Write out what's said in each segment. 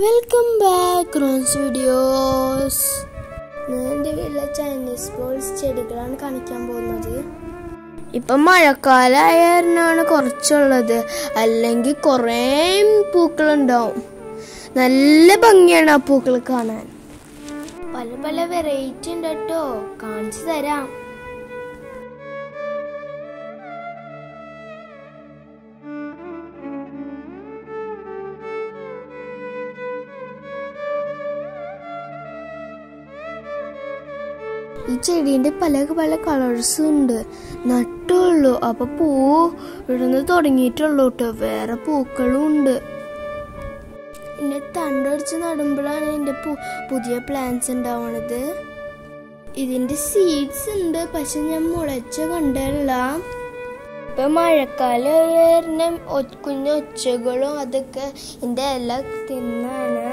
welcome back Ron's videos ഞാൻ എൻ്റെ വീട്ടിലെ ചൈനീസ് ബോൾസ് ചെടികളാണ് കാണിക്കാൻ പോകുന്നത് ഇപ്പം മഴക്കാലമായിരുന്നാണ് കുറച്ചുള്ളത് അല്ലെങ്കിൽ കുറേ പൂക്കളുണ്ടാവും നല്ല ഭംഗിയാണ് ആ പൂക്കൾ കാണാൻ പല പല വെറൈറ്റി ഉണ്ട് കേട്ടോ കാണിച്ചു തരാം ഈ ചെടീന്റെ പല പല കളേഴ്സും ഉണ്ട് നട്ടുള്ളൂ അപ്പൊ പൂ ഇടുന്ന് തുടങ്ങിയിട്ടുള്ളൂ കേട്ടോ വേറെ പൂക്കളും ഉണ്ട് എന്നെ തണ്ടടിച്ച് നടുമ്പോഴാണ് എൻ്റെ പൂ പുതിയ പ്ലാന്റ്സ് ഉണ്ടാവണത് ഇതിന്റെ സീഡ്സ് ഉണ്ട് പക്ഷെ ഞാൻ മുളച്ച കണ്ടല്ല ഇപ്പൊ മഴക്കാലം കുഞ്ഞു ഒച്ചകളും അതൊക്കെ എൻ്റെ ഇല തിന്നാണ്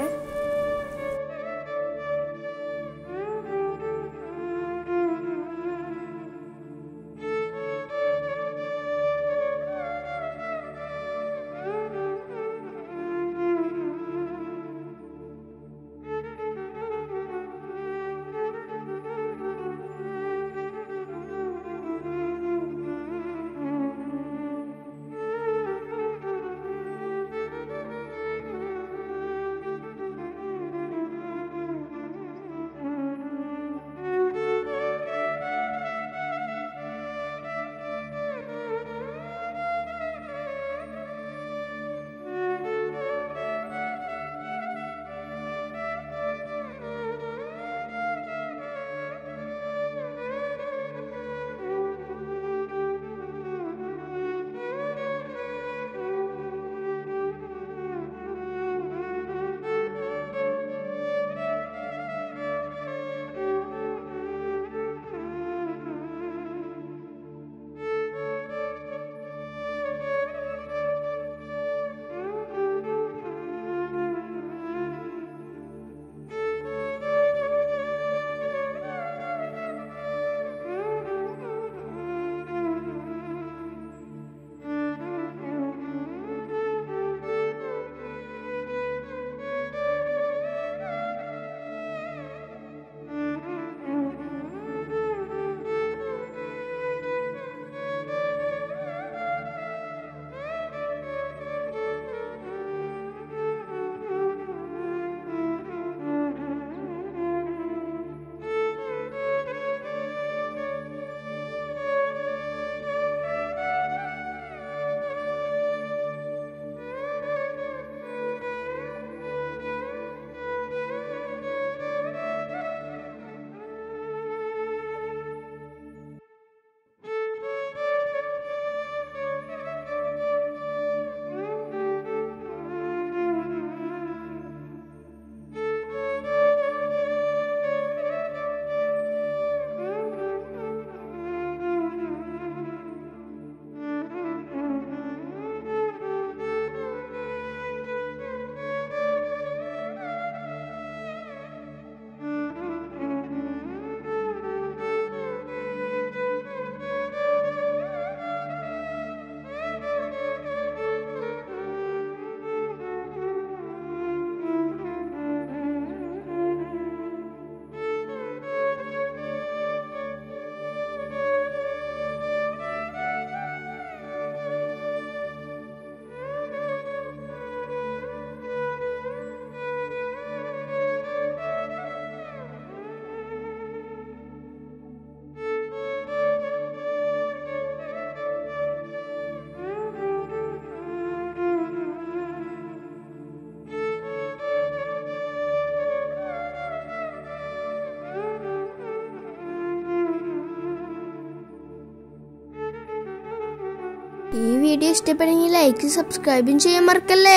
ഈ വീഡിയോ ഇഷ്ടപ്പെടുമെങ്കിൽ ലൈക്ക് സബ്സ്ക്രൈബും ചെയ്യാൻ മറക്കല്ലേ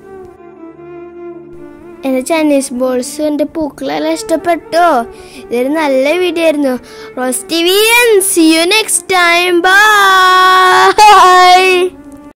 എന്റെ ചൈനീസ് ബോൾസ് എന്റെ പൂക്കളെല്ലാം ഇഷ്ടപ്പെട്ടോ ഇതൊരു നല്ല വീഡിയോ ആയിരുന്നു Rose T V see you next time by